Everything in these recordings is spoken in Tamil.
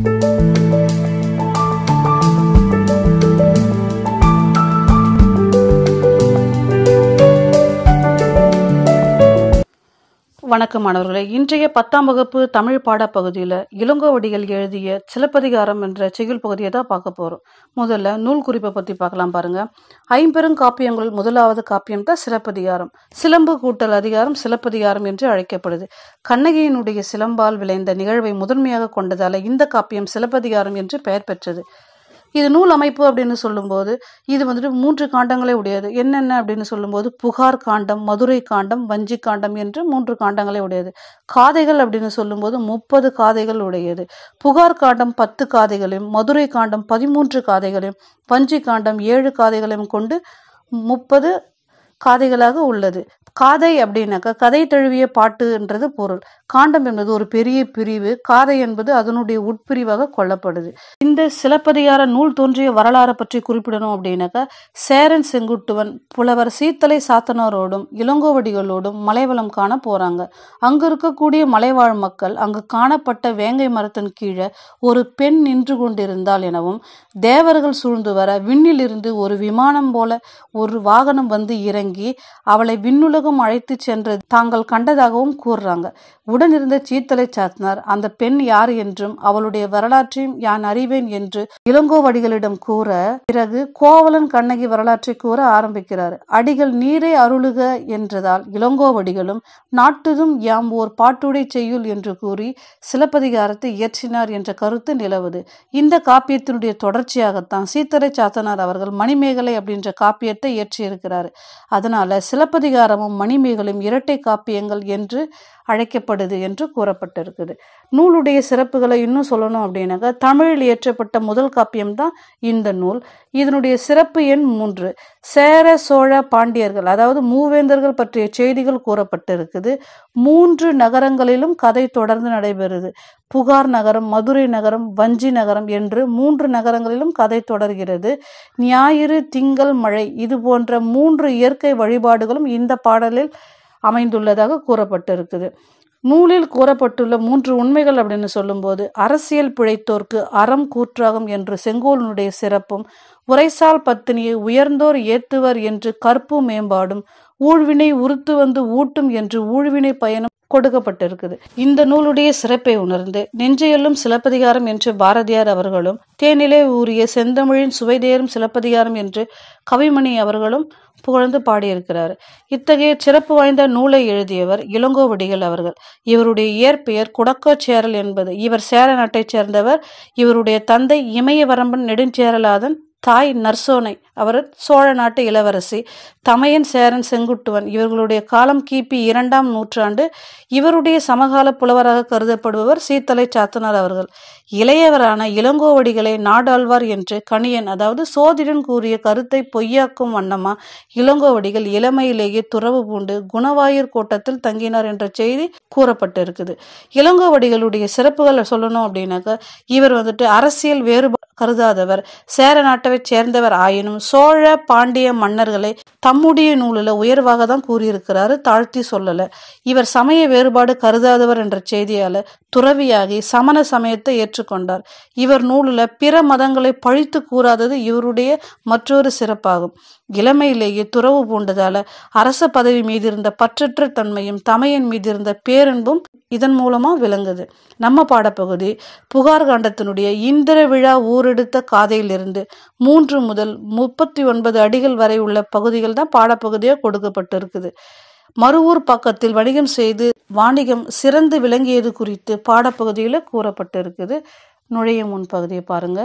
வணக்கம் மாணவர்களே இன்றைய பத்தாம் வகுப்பு தமிழ் பாடப்பகுதியில் இளங்கோவடிகள் எழுதிய சிலப்பதிகாரம் என்ற செய்யுள் பகுதியை தான் பார்க்க போகிறோம் முதல்ல நூல் குறிப்பை பற்றி பார்க்கலாம் பாருங்க ஐம்பெரும் காப்பியங்கள் முதலாவது காப்பியம் தான் சிலப்பதிகாரம் சிலம்பு கூட்டல் அதிகாரம் சிலப்பதிகாரம் என்று அழைக்கப்படுது கண்ணகியினுடைய சிலம்பால் விளைந்த நிகழ்வை முதன்மையாக கொண்டதால இந்த காப்பியம் சிலப்பதிகாரம் என்று பெயர் பெற்றது இது நூல் அமைப்பு அப்படின்னு சொல்லும்போது இது வந்துட்டு மூன்று காண்டங்களே உடையது என்னென்ன அப்படின்னு சொல்லும்போது புகார் காண்டம் மதுரை காண்டம் வஞ்சி காண்டம் என்று மூன்று காண்டங்களே உடையது காதைகள் அப்படின்னு சொல்லும்போது முப்பது காதைகள் உடையது புகார் காண்டம் பத்து காதைகளையும் மதுரை காண்டம் பதிமூன்று காதைகளையும் வஞ்சி காண்டம் ஏழு காதைகளையும் கொண்டு முப்பது காதைகளாக உள்ளது காதை அப்படின்னாக்கா கதை தழுவிய பாட்டுன்றது பொருள் காண்டம் என்பது ஒரு பெரிய பிரிவு காதை என்பது அதனுடைய உட்பிரிவாக கொள்ளப்படுது இந்த சிலப்பதிகார நூல் தோன்றிய வரலாறை பற்றி குறிப்பிடணும் அப்படின்னாக்கா சேரன் செங்குட்டுவன் புலவர் சீத்தலை சாத்தனாரோடும் இளங்கோவடிகளோடும் மலைவளம் காண போறாங்க அங்க இருக்கக்கூடிய மலைவாழ் மக்கள் அங்கு காணப்பட்ட வேங்கை மரத்தின் கீழே ஒரு பெண் நின்று கொண்டிருந்தாள் எனவும் தேவர்கள் சூழ்ந்து வர விண்ணிலிருந்து ஒரு விமானம் போல ஒரு வாகனம் வந்து இறங்கி அவளை விண்ணுலகம் அழைத்து சென்று தாங்கள் கண்டதாகவும் கூறுறாங்க உடனிருந்த சீத்தலை சாத்தனார் அந்த பெண் யார் என்றும் அவளுடைய வரலாற்றையும் யான் அறிவேன் என்று இளங்கோவடிகளிடம் கூற பிறகு கோவலன் கண்ணகி வரலாற்றை கூற ஆரம்பிக்கிறார் அடிகள் நீரே அருளுக என்றதால் இளங்கோவடிகளும் நாட்டுதும் யாம் ஓர் பாட்டுடை செய்யுள் என்று கூறி சிலப்பதிகாரத்தை இயற்றினார் என்ற கருத்து நிலவுது இந்த காப்பியத்தினுடைய தொடர்ச்சியாகத்தான் சீத்தலை சாத்தனார் அவர்கள் மணிமேகலை அப்படின்ற காப்பியத்தை இயற்றியிருக்கிறார் அதனால சிலப்பதிகாரமும் மணிமேகலும் இரட்டை காப்பியங்கள் என்று அழைக்கப்படுது என்று கூறப்பட்டிருக்குது நூலுடைய சிறப்புகளை இன்னும் சொல்லணும் அப்படின்னாக்கா தமிழில் இயற்றப்பட்ட முதல் காப்பியம் தான் இந்த நூல் இதனுடைய சிறப்பு எண் மூன்று சேர சோழ பாண்டியர்கள் அதாவது மூவேந்தர்கள் பற்றிய செய்திகள் கூறப்பட்டிருக்குது மூன்று நகரங்களிலும் கதை தொடர்ந்து நடைபெறுது புகார் நகரம் மதுரை நகரம் வஞ்சி நகரம் என்று மூன்று நகரங்களிலும் கதை தொடர்கிறது ஞாயிறு திங்கள் மழை இது போன்ற மூன்று இயற்கை வழிபாடுகளும் இந்த பாடலில் அமைந்துள்ளதாக கூறப்பட்டிருக்குது நூலில் கூறப்பட்டுள்ள மூன்று உண்மைகள் அப்படின்னு சொல்லும்போது அரசியல் பிழைத்தோர்க்கு அறம் கூற்றாகும் என்று செங்கோலனுடைய சிறப்பும் உரைசால் பத்தினியை உயர்ந்தோர் ஏத்துவர் என்று கற்பு மேம்பாடும் ஊழ்வினை உறுத்து வந்து ஊட்டும் என்று ஊழ்வினை பயணம் கொடுக்கப்பட்டிருக்குது இந்த நூலுடைய சிறப்பை உணர்ந்து நெஞ்சையெல்லும் சிலப்பதிகாரம் என்று பாரதியார் அவர்களும் தேனிலே ஊறிய செந்தமிழின் சுவைதேரும் சிலப்பதிகாரம் என்று கவிமணி அவர்களும் புகழ்ந்து பாடியிருக்கிறார் இத்தகைய சிறப்பு வாய்ந்த நூலை எழுதியவர் இளங்கோவடிகள் அவர்கள் இவருடைய இயற்பெயர் குடக்கோச்சேரல் என்பது இவர் சேர நாட்டைச் சேர்ந்தவர் இவருடைய தந்தை இமயவரம்பன் நெடுஞ்சேரலாதன் தாய் நர்சோனை அவர் சோழ நாட்டு இளவரசி தமையன் சேரன் செங்குட்டுவன் இவர்களுடைய காலம் கிபி இரண்டாம் நூற்றாண்டு இவருடைய சமகால புலவராக கருதப்படுபவர் சீத்தலை சாத்தனார் அவர்கள் இளையவரான இளங்கோவடிகளை நாடாழ்வார் என்று கணியன் அதாவது சோதிடன் கூறிய கருத்தை பொய்யாக்கும் வண்ணமா இளங்கோவடிகள் இளமையிலேயே துறவு பூண்டு குணவாயூர் கோட்டத்தில் தங்கினார் என்ற செய்தி கூறப்பட்டிருக்குது இளங்கோவடிகளுடைய சிறப்புகளை சொல்லணும் அப்படின்னாக்கா இவர் வந்துட்டு அரசியல் வேறுபாடு கருதாதவர் சேர நாட்டை சேர்ந்தவர் ஆயினும் சோழ பாண்டிய மன்னர்களை தம்முடைய நூலில் உயர்வாக தான் கூறியிருக்கிறாரு தாழ்த்தி சொல்லல இவர் சமய வேறுபாடு கருதாதவர் என்ற செய்தியால துறவியாகி சமண சமயத்தை ஏற்றுக்கொண்டார் இவர் நூலில் பிற மதங்களை பழித்து கூறாதது இவருடைய மற்றொரு சிறப்பாகும் இளமையிலேயே துறவு பூண்டதால அரச பதவி மீது இருந்த பற்றற்ற தன்மையும் தமையன் மீது இருந்த பேரன்பும் இதன் மூலமா விளங்குது நம்ம பாடப்பகுதி புகார் காண்டத்தினுடைய இந்திர விழா ஊரெடுத்த காதையிலிருந்து மூன்று முதல் முப்பத்தி ஒன்பது அடிகள் வரை உள்ள பகுதிகள் தான் பாடப்பகுதியாக கொடுக்கப்பட்டிருக்குது மறுவூர் பக்கத்தில் வணிகம் செய்து வாணிகம் சிறந்து விளங்கியது குறித்து பாடப்பகுதியில் கூறப்பட்டிருக்குது நுழைய முன் பகுதியை பாருங்க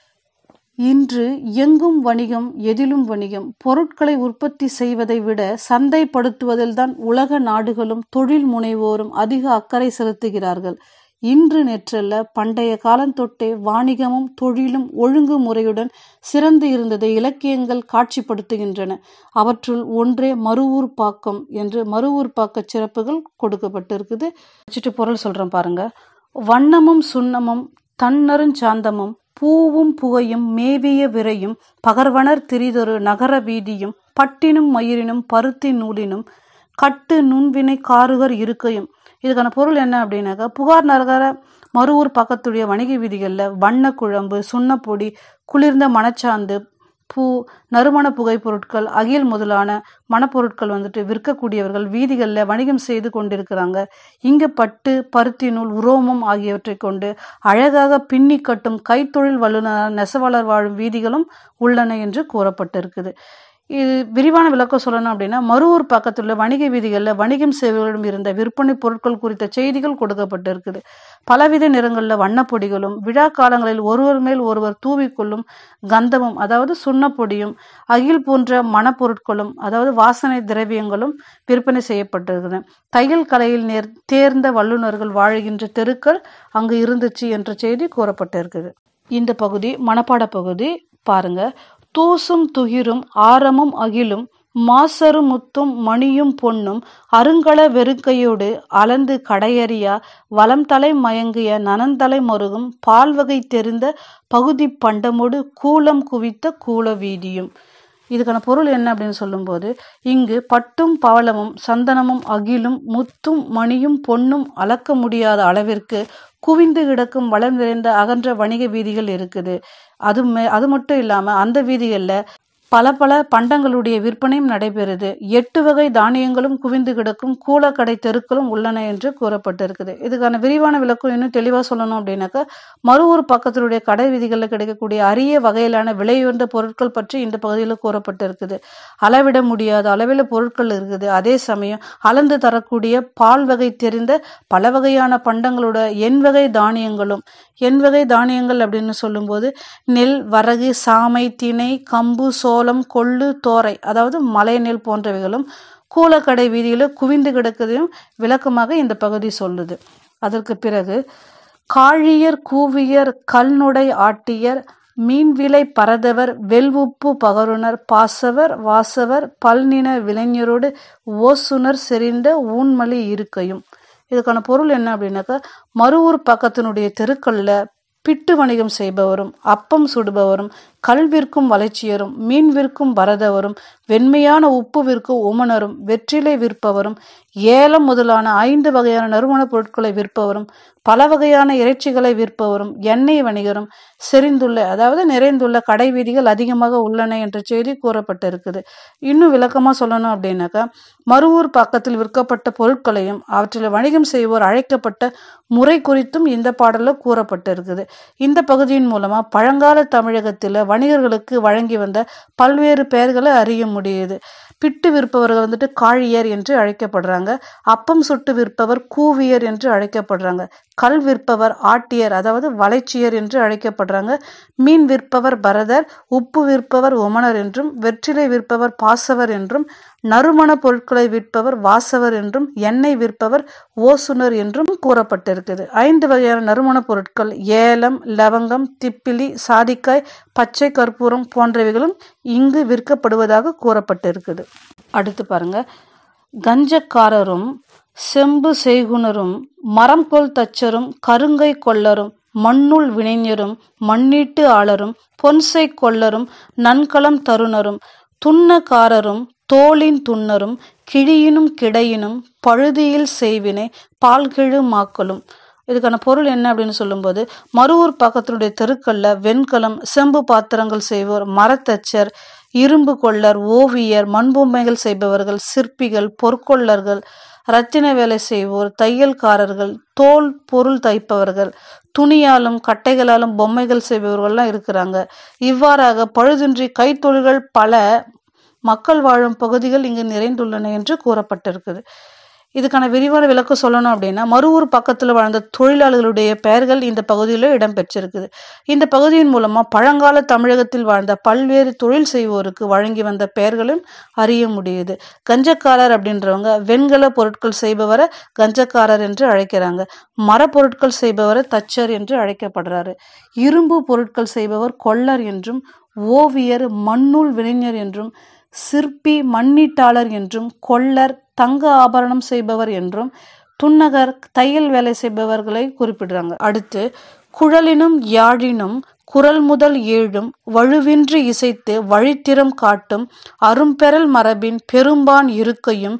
இன்று எங்கும் வணிகம் எதிலும் வணிகம் பொருட்களை உற்பத்தி செய்வதை விட சந்தைப்படுத்துவதில்தான் உலக நாடுகளும் தொழில் முனைவோரும் அதிக அக்கறை செலுத்துகிறார்கள் இன்று நேற்றல்ல பண்டைய காலந்தொட்டே வாணிகமும் தொழிலும் ஒழுங்குமுறையுடன் சிறந்து இருந்ததை இலக்கியங்கள் காட்சிப்படுத்துகின்றன அவற்றுள் ஒன்றே மறுவூர் பாக்கம் என்று மறுவூர் பாக்க சிறப்புகள் கொடுக்கப்பட்டிருக்குது வச்சுட்டு பொருள் சொல்றேன் பாருங்க வண்ணமும் சுண்ணமும் தன்னருஞ்சாந்தமும் பூவும் புகையும் மேவிய விரையும் பகர்வனர் திரிதொரு நகர வீதியும் பட்டினும் மயிரினும் பருத்தி நூலினும் கட்டு நுண்வினை காருகர் இருக்கையும் இதுக்கான பொருள் என்ன அப்படின்னாக்கா புகார் நகர மறுவூர் பக்கத்துடைய வணிக வீதிகளில் வண்ண குழம்பு சுண்ணப்பொடி குளிர்ந்த மணச்சாந்து பூ நறுமண புகை பொருட்கள் அகில் முதலான மணப்பொருட்கள் வந்துட்டு விற்கக்கூடியவர்கள் வீதிகளில் வணிகம் செய்து கொண்டிருக்கிறாங்க இங்கு பட்டு பருத்தி நூல் உரோமம் ஆகியவற்றை கொண்டு அழகாக பின்னி கட்டும் கைத்தொழில் வல்லுநர் நெசவாளர் வாழும் வீதிகளும் உள்ளன என்று கூறப்பட்டிருக்குது இது விரிவான விளக்கம் சொல்லணும் அப்படின்னா மறுவூர் பக்கத்துள்ள வணிக வீதிகளில் வணிகம் செய்வர்களிடம் இருந்த விற்பனை பொருட்கள் குறித்த செய்திகள் கொடுக்கப்பட்டிருக்குது பலவித நிறங்களில் வண்ணப்பொடிகளும் விழா காலங்களில் ஒருவர் மேல் ஒருவர் தூவிக்கொள்ளும் கந்தமும் அதாவது சுண்ணப்பொடியும் அகில் போன்ற மணப்பொருட்களும் அதாவது வாசனை திரவியங்களும் விற்பனை செய்யப்பட்டிருக்குது தையல் கலையில் நேர் தேர்ந்த வல்லுநர்கள் வாழுகின்ற தெருக்கள் அங்கு இருந்துச்சு என்ற செய்தி கூறப்பட்டிருக்குது இந்த பகுதி மணப்பாட பகுதி பாருங்க தூசும் துகிரும் ஆரமும் அகிலும் மாசரு முத்தும் மணியும் பொன்னும் அருங்கல வெறுக்கையோடு அளந்து கடையறியா வலம் தலை மயங்கிய நனந்தலை மருகும் பால்வகை தெரிந்த பகுதி பண்டமோடு கூலம் குவித்த கூல வீதியும் இதுக்கான பொருள் என்ன அப்படின்னு சொல்லும்போது இங்கு பட்டும் பவளமும் சந்தனமும் அகிலும் முத்தும் மணியும் பொன்னும் அளக்க முடியாத அளவிற்கு குவிந்து கிடக்கும் வளம் நிறைந்த அகன்ற வணிக வீதிகள் இருக்குது அது அது மட்டும் இல்லாமல் அந்த வீதிகளில் பல பல பண்டங்களுடைய விற்பனையும் நடைபெறுது எட்டு வகை தானியங்களும் குவிந்து கிடக்கும் கூலக்கடை தெருக்களும் உள்ளன என்று கூறப்பட்டிருக்குது இதுக்கான விரிவான விளக்கம் இன்னும் தெளிவாக சொல்லணும் அப்படின்னாக்கா மறுவூர் பக்கத்தினுடைய கடை வீதிகளில் கிடைக்கக்கூடிய அரிய வகையிலான விலையுயர்ந்த பொருட்கள் பற்றி இந்த பகுதியில் கூறப்பட்டிருக்குது அளவிட முடியாத அளவில் பொருட்கள் இருக்குது அதே சமயம் அளந்து தரக்கூடிய பால் வகை தெரிந்த பல வகையான பண்டங்களோட எண் வகை தானியங்களும் எண் வகை தானியங்கள் அப்படின்னு சொல்லும்போது நெல் வரகு சாமை திணை கம்பு சோளம் கொள்ளு தோரை அதாவது மலை நெல் போன்றவைகளும் கூலக்கடை வீதியில் குவிந்து கிடக்குதையும் விளக்கமாக இந்த பகுதி சொல்லுது அதற்கு பிறகு காழியர் கூவியர் கல்நுடை ஆட்டியர் மீன்விலை பரதவர் வெல்வுப்பு பகருனர் பாசவர் வாசவர் பல்நின விளைஞரோடு ஓசுனர் செறிந்த ஊன்மலி இருக்கையும் இதுக்கான பொருள் என்ன அப்படின்னாக்கா மறுவூர் பக்கத்தினுடைய தெருக்களில் பிட்டு வணிகம் செய்பவரும் அப்பம் சுடுபவரும் கல் விற்கும் வளர்ச்சியரும் மீன் விற்கும் பரதவரும் வெண்மையான உப்பு விற்கும் உமனரும் வெற்றிலை விற்பவரும் ஏலம் முதலான ஐந்து வகையான நறுமணப் பொருட்களை விற்பவரும் பல வகையான இறைச்சிகளை விற்பவரும் எண்ணெய் வணிகரும் செறிந்துள்ள அதாவது நிறைந்துள்ள கடை வீதிகள் அதிகமாக உள்ளன என்ற செய்தி கூறப்பட்டிருக்குது இன்னும் விளக்கமாக சொல்லணும் அப்படின்னாக்கா மறுவூர் பக்கத்தில் விற்கப்பட்ட பொருட்களையும் அவற்றில் வணிகம் செய்வோர் அழைக்கப்பட்ட முறை குறித்தும் இந்த பாடலில் கூறப்பட்டிருக்குது இந்த பகுதியின் மூலமா பழங்கால தமிழகத்தில் வணிகர்களுக்கு வழங்கி வந்த பல்வேறு பெயர்களை அறிய முடியுது பிட்டு விற்பவர்கள் வந்துட்டு காழியர் என்று அழைக்கப்படுறாங்க அப்பம் சுட்டு விற்பவர் கூவியர் என்று அழைக்கப்படுறாங்க கல் விற்பவர் ஆட்டியர் அதாவது வளைச்சியர் என்று அழைக்கப்படுறாங்க மீன் விற்பவர் பரதர் உப்பு விற்பவர் உமனர் என்றும் வெற்றிலை விற்பவர் பாசவர் என்றும் நறுமண பொருட்களை விற்பவர் வாசவர் என்றும் எண்ணெய் விற்பவர் ஓசுனர் என்றும் கூறப்பட்டிருக்குது ஐந்து வகையான நறுமண பொருட்கள் ஏலம் லவங்கம் திப்பிலி சாதிக்காய் பச்சை கற்பூரம் போன்றவைகளும் இங்கு விற்கப்படுவதாக கூறப்பட்டிருக்குது அடுத்து பாருங்க கஞ்சக்காரரும் செம்பு செய்குனரும் மரம்கொள் தச்சரும் கருங்கை கொள்ளரும் மண்ணுள் வினைஞரும் மண்ணீட்டு ஆளரும் பொன்சை கொள்ளரும் நன்கலம் தருணரும் துன்னக்காரரும் தோளின் துன்னரும் கிழியினும் கிடையினும் பழுதியில் செய்வினை பால்கிழு மாக்களும் இதுக்கான பொருள் என்ன அப்படின்னு சொல்லும்போது மறுவூர் பக்கத்தினுடைய தெருக்கல்ல வெண்கலம் செம்பு பாத்திரங்கள் செய்வோர் மரத்தச்சர் இரும்பு கொள்ளர் ஓவியர் மண்பொம்மைகள் செய்பவர்கள் சிற்பிகள் பொற்கொள்ளர்கள் ரத்தின வேலை செய்வோர் தையல்காரர்கள் தோல் பொருள் தைப்பவர்கள் துணியாலும் கட்டைகளாலும் பொம்மைகள் செய்பவர்கள்லாம் இருக்கிறாங்க இவ்வாறாக பழுதின்றி கைத்தொழில்கள் பல மக்கள் வாழும் பகுதிகள் இங்கு நிறைந்துள்ளன என்று கூறப்பட்டிருக்குது இதுக்கான விரிவான விளக்கம் சொல்லணும் அப்படின்னா மறுவூர் பக்கத்தில் வாழ்ந்த தொழிலாளர்களுடைய பெயர்கள் இந்த பகுதியில் இடம்பெற்றிருக்குது இந்த பகுதியின் மூலமா பழங்கால தமிழகத்தில் வாழ்ந்த பல்வேறு தொழில் செய்வோருக்கு வழங்கி வந்த பெயர்களும் அறிய முடியுது கஞ்சக்காரர் அப்படின்றவங்க வெண்கல பொருட்கள் செய்பவரை கஞ்சக்காரர் என்று அழைக்கிறாங்க மரப்பொருட்கள் செய்பவரை தச்சர் என்று அழைக்கப்படுறாரு இரும்பு பொருட்கள் செய்பவர் கொள்ளர் என்றும் ஓவியர் மண்ணுள் வினைஞர் என்றும் சிற்பி மண்ணீட்டாளர் என்றும் கொள்ளர் தங்க ஆபரணம் செய்பவர் என்றும் துன்னகர் தையல் வேலை செய்பவர்களை குறிப்பிடுறாங்க அடுத்து குழலினும் யாழினும் குரல் முதல் ஏழும் வலுவின்றி இசைத்து வழித்திறம் காட்டும் அரும்பெறல் மரபின் பெரும்பான் இருக்கையும்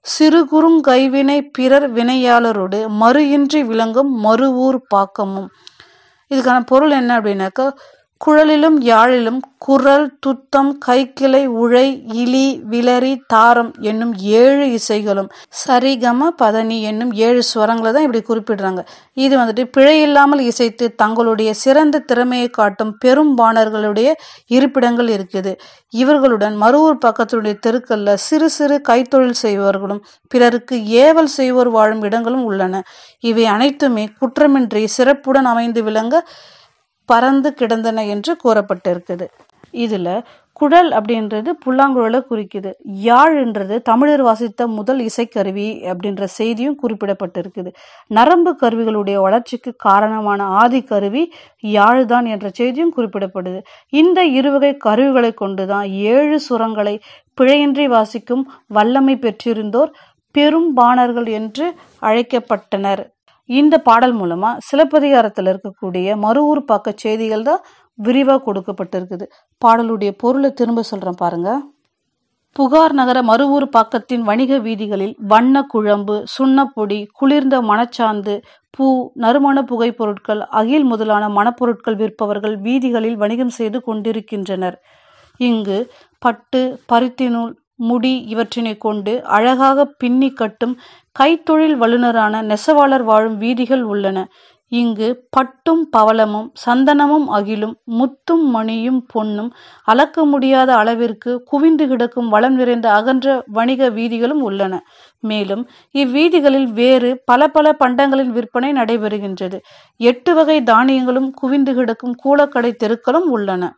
சிறு குறுங்கைவினை பிறர் வினையாளரோடு மறு இன்றி விளங்கும் மறுவூர் பாக்கமும் இதுக்கான பொருள் என்ன அப்படின்னாக்கா குழலிலும் யாழிலும் குரல் துத்தம் கைக்கிளை உழை இலி விளரி தாரம் என்னும் ஏழு இசைகளும் சரிகம பதனி என்னும் ஏழு ஸ்வரங்களை தான் இப்படி குறிப்பிடுறாங்க இது வந்துட்டு பிழை இல்லாமல் இசைத்து தங்களுடைய சிறந்த திறமையை காட்டும் பெரும் பாணர்களுடைய இருப்பிடங்கள் இருக்குது இவர்களுடன் மறுவூர் பக்கத்துடைய தெருக்கல்ல சிறு சிறு கைத்தொழில் செய்பவர்களும் பிறருக்கு ஏவல் செய்வோர் வாழும் இடங்களும் உள்ளன இவை அனைத்துமே குற்றமின்றி சிறப்புடன் அமைந்து விளங்க பறந்து கிடந்தன என்று கூறப்பட்டிருக்குது இதில் குழல் அப்படின்றது புல்லாங்குழலை குறிக்குது யாழ்ன்றது தமிழர் வாசித்த முதல் இசைக்கருவி அப்படின்ற செய்தியும் குறிப்பிடப்பட்டிருக்குது நரம்பு கருவிகளுடைய வளர்ச்சிக்கு காரணமான ஆதி கருவி யாழ்தான் என்ற செய்தியும் குறிப்பிடப்படுது இந்த இருவகை கருவிகளை கொண்டுதான் ஏழு சுரங்களை பிழையின்றி வாசிக்கும் வல்லமை பெற்றிருந்தோர் பெரும் பாணர்கள் என்று அழைக்கப்பட்டனர் இந்த பாடல் மூலமா சிலப்பதிகாரத்தில் இருக்கக்கூடிய மறுவூர் பாக்க செய்திகள் தான் விரிவாக கொடுக்கப்பட்டிருக்குது பாடலுடைய பொருளை திரும்ப சொல்றேன் பாருங்க புகார் நகர மறுவூர் பாக்கத்தின் வணிக வீதிகளில் வண்ண குழம்பு சுண்ணப்பொடி குளிர்ந்த மணச்சாந்து பூ நறுமண புகைப் பொருட்கள் அகில் முதலான மணப்பொருட்கள் விற்பவர்கள் வீதிகளில் வணிகம் செய்து கொண்டிருக்கின்றனர் இங்கு பட்டு பருத்திநூல் முடி இவற்றினை கொண்டு அழகாக பின்னி கட்டும் கைத்தொழில் வல்லுநரான நெசவாளர் வாழும் வீதிகள் உள்ளன இங்கு பட்டும் பவளமும் சந்தனமும் அகிலும் முத்தும் மணியும் பொன்னும் அளக்க முடியாத அளவிற்கு குவிந்து கிடக்கும் வளம் நிறைந்த அகன்ற வணிக வீதிகளும் உள்ளன மேலும் இவ்வீதிகளில் வேறு பல பல பண்டங்களின் விற்பனை நடைபெறுகின்றது எட்டு வகை தானியங்களும் குவிந்து கிடக்கும் கூலக்கடை தெருக்களும் உள்ளன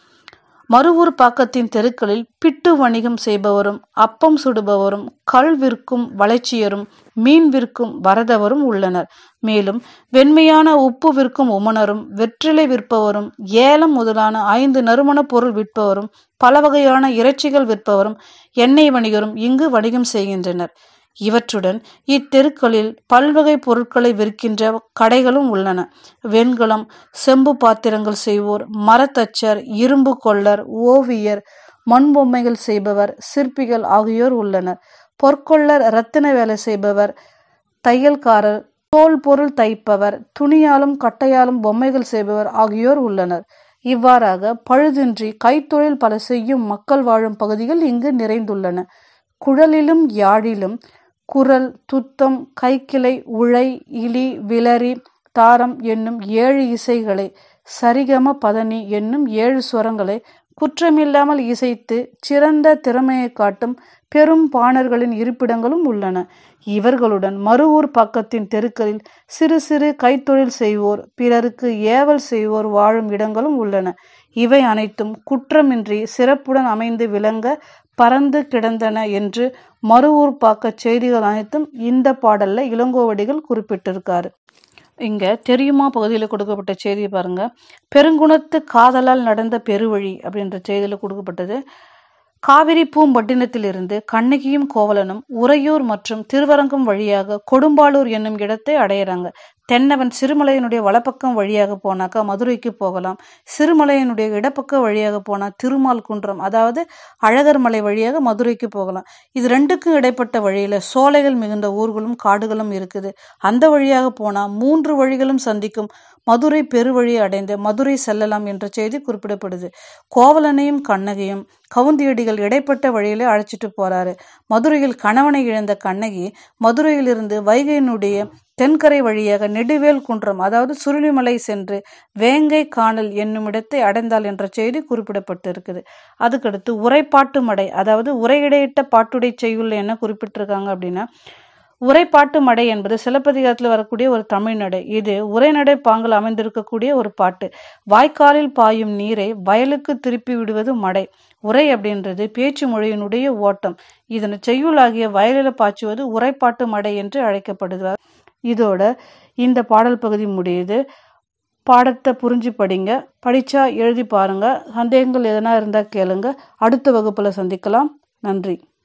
மறுவூர் பாக்கத்தின் தெருக்களில் பிட்டு வணிகம் செய்பவரும் அப்பம் சுடுபவரும் கல் விற்கும் வளைச்சியரும் மீன் விற்கும் வரதவரும் உள்ளனர் மேலும் வெண்மையான உப்பு விற்கும் உமனரும் வெற்றிலை விற்பவரும் ஏலம் முதலான ஐந்து நறுமணப் பொருள் விற்பவரும் பல வகையான இறைச்சிகள் விற்பவரும் எண்ணெய் வணிகரும் இங்கு வணிகம் செய்கின்றனர் இவற்றுடன் இத்தெருக்களில் பல்வகை பொருட்களை விற்கின்ற கடைகளும் உள்ளன வெண்கலம் செம்பு பாத்திரங்கள் செய்வோர் மரத்தச்சர் இரும்பு கொள்ளர் ஓவியர் மண்பொம்மைகள் செய்பவர் சிற்பிகள் ஆகியோர் உள்ளனர் பொற்கொள்ளர் இரத்தின வேலை செய்பவர் தையல்காரர் தோல் பொருள் தைப்பவர் துணியாலும் கட்டையாலும் பொம்மைகள் செய்பவர் ஆகியோர் உள்ளனர் இவ்வாறாக பழுதின்றி கைத்தொழில் பல செய்யும் மக்கள் வாழும் பகுதிகள் இங்கு நிறைந்துள்ளன குழலிலும் யாழிலும் குரல் துத்தம் கைக்கிளை உழை இலி விளரி தாரம் என்னும் ஏழு இசைகளை சரிகம பதனி என்னும் ஏழு ஸ்வரங்களை குற்றமில்லாமல் இசைத்து சிறந்த திறமையை காட்டும் பெரும் பாணர்களின் இருப்பிடங்களும் உள்ளன இவர்களுடன் மறுவூர் பக்கத்தின் தெருக்களில் சிறு சிறு கைத்தொழில் செய்வோர் பிறருக்கு ஏவல் செய்வோர் வாழும் இடங்களும் உள்ளன இவை அனைத்தும் குற்றமின்றி சிறப்புடன் அமைந்து விளங்க பறந்து கிடந்தன என்று மறுவூர் பாக்க செய்திகள் அனைத்தும் இந்த பாடல்ல இளங்கோவடிகள் குறிப்பிட்டிருக்காரு இங்க தெரியுமா பகுதியில் கொடுக்கப்பட்ட செய்தி பாருங்க பெருங்குணத்து காதலால் நடந்த பெருவழி அப்படின்ற செய்தியில் கொடுக்கப்பட்டது காவிரி பூம்பட்டினத்திலிருந்து கண்ணகியும் கோவலனும் உறையூர் மற்றும் திருவரங்கம் வழியாக கொடும்பாளூர் என்னும் இடத்தை அடையிறாங்க தென்னவன் சிறுமலையினுடைய வலப்பக்கம் வழியாக போனாக்கா மதுரைக்கு போகலாம் சிறுமலையினுடைய இடப்பக்க வழியாக போனால் திருமால் குன்றம் அதாவது அழகர் மலை வழியாக மதுரைக்கு போகலாம் இது ரெண்டுக்கும் இடைப்பட்ட வழியில் சோலைகள் மிகுந்த ஊர்களும் காடுகளும் இருக்குது அந்த வழியாக போனால் மூன்று வழிகளும் சந்திக்கும் மதுரை பெருவழி அடைந்து மதுரை செல்லலாம் என்ற செய்தி குறிப்பிடப்படுது கோவலனையும் கண்ணகியும் கவுந்தியடிகள் இடைப்பட்ட வழியிலே அழைச்சிட்டு போறாரு மதுரையில் கணவனை இழந்த கண்ணகி மதுரையிலிருந்து வைகையினுடைய தென்கரை வழியாக நெடுவேல் குன்றம் அதாவது சுருளிமலை சென்று வேங்கை காணல் என்னும் இடத்தை அடைந்தாள் என்ற செய்தி குறிப்பிடப்பட்டிருக்குது அதுக்கடுத்து உரைப்பாட்டு மடை அதாவது உரையிடையிட்ட பாட்டுடை செய்யுள்ள என்ன குறிப்பிட்டிருக்காங்க அப்படின்னா உரைப்பாட்டு மடை என்பது சிலப்பதிகாரத்தில் வரக்கூடிய ஒரு தமிழ் நடை இது உரைநடை பாங்கில் அமைந்திருக்கக்கூடிய ஒரு பாட்டு வாய்க்காலில் பாயும் நீரை வயலுக்கு திருப்பி விடுவது மடை உரை அப்படின்றது பேச்சு மொழியினுடைய ஓட்டம் இதனை செய்யுளாகிய வயலில் பாய்ச்சுவது உரைப்பாட்டு மடை என்று அழைக்கப்படுது இதோட இந்த பாடல் பகுதி முடியுது பாடத்தை புரிஞ்சு படிங்க படித்தா எழுதி பாருங்க சந்தேகங்கள் எதனா இருந்தால் கேளுங்க அடுத்த வகுப்பில் சந்திக்கலாம் நன்றி